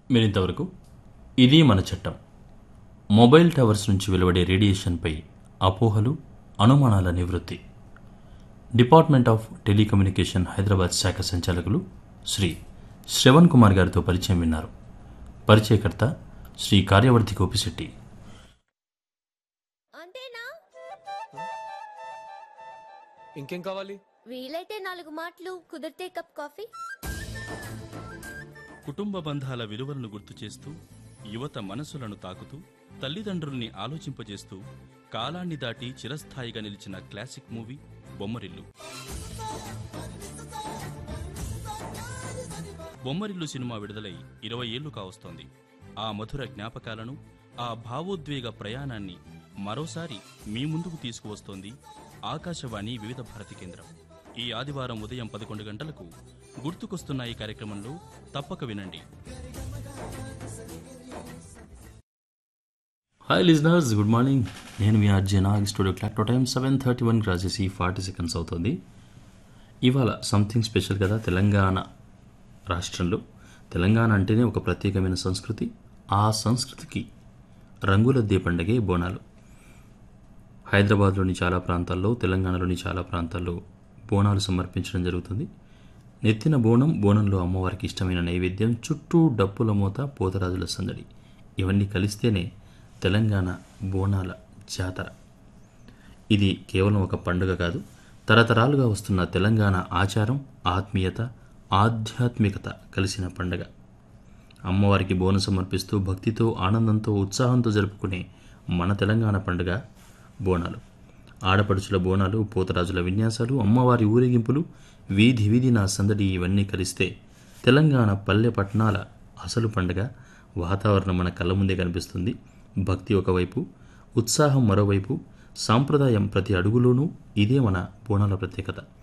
మీరింతవరకు ఇది మన చట్టం మొబైల్ టవర్స్ నుంచి వెలువడే రేడియేషన్పై అపోహలు అనుమానాల నివృత్తి డిపార్ట్మెంట్ ఆఫ్ టెలికమ్యూనికేషన్ హైదరాబాద్ శాఖ సంచాలకులు శ్రీ శ్రవణ్ కుమార్ గారితో పరిచయం విన్నారు పరిచయకర్త శ్రీ కార్యవర్తి గోపిశెట్టి అంతేనా ఇంకేం కావాలి వీలైతే నాలుగు మాటలు కుదిరితే కప్ కాఫీ కుటుంబ బంధాల విలువలను గుర్తు చేస్తూ యువత మనసులను తాకుతూ తల్లిదండ్రుల్ని ఆలోచింపజేస్తూ కాలాన్ని దాటి చిరస్థాయిగా నిలిచిన క్లాసిక్ మూవీ బొమ్మరిల్లు బొమ్మరిల్లు సినిమా విడుదలై ఇరవై ఏళ్లు కావస్తోంది ఆ మధుర జ్ఞాపకాలను ఆ భావోద్వేగ ప్రయాణాన్ని మరోసారి మీ ముందుకు తీసుకువస్తోంది ఆకాశవాణి వివిధ భారతి కేంద్రం ఈ ఆదివారం ఉదయం పదకొండు గంటలకు గుర్తుకొస్తున్న ఈ కార్యక్రమంలో తప్పక వినండి హాయ్ లిజనర్స్ గుడ్ మార్నింగ్ నేను మీ RJ Nag studio clock time seven thirty one రాసేసి ఫార్టీ సెకండ్స్ అవుతుంది ఇవాళ సంథింగ్ స్పెషల్ కదా తెలంగాణ రాష్ట్రంలో తెలంగాణ అంటేనే ఒక ప్రత్యేకమైన సంస్కృతి ఆ సంస్కృతికి రంగులద్దే పండగే బోనాలు హైదరాబాద్లోని చాలా ప్రాంతాల్లో తెలంగాణలోని చాలా ప్రాంతాల్లో బోనాలు సమర్పించడం జరుగుతుంది నెత్తిన బోనం బోనంలో అమ్మవారికి ఇష్టమైన నైవేద్యం చుట్టూ డప్పుల మూత పోతరాజుల సందడి ఇవన్నీ కలిస్తేనే తెలంగాణ బోనాల జాతర ఇది కేవలం ఒక పండుగ కాదు తరతరాలుగా వస్తున్న తెలంగాణ ఆచారం ఆత్మీయత ఆధ్యాత్మికత కలిసిన పండుగ అమ్మవారికి బోనం సమర్పిస్తూ భక్తితో ఆనందంతో ఉత్సాహంతో జరుపుకునే మన తెలంగాణ పండుగ బోనాలు ఆడపడుచుల బోనాలు పోతరాజుల విన్యాసాలు అమ్మవారి ఊరేగింపులు వీధి వీధి నా సందడి ఇవన్నీ కలిస్తే తెలంగాణ పల్లె పట్టణాల అసలు పండుగ వాతావరణం మన కళ్ళ ముందే కనిపిస్తుంది భక్తి ఒకవైపు ఉత్సాహం మరోవైపు సాంప్రదాయం ప్రతి అడుగులోనూ ఇదే మన బోనాల ప్రత్యేకత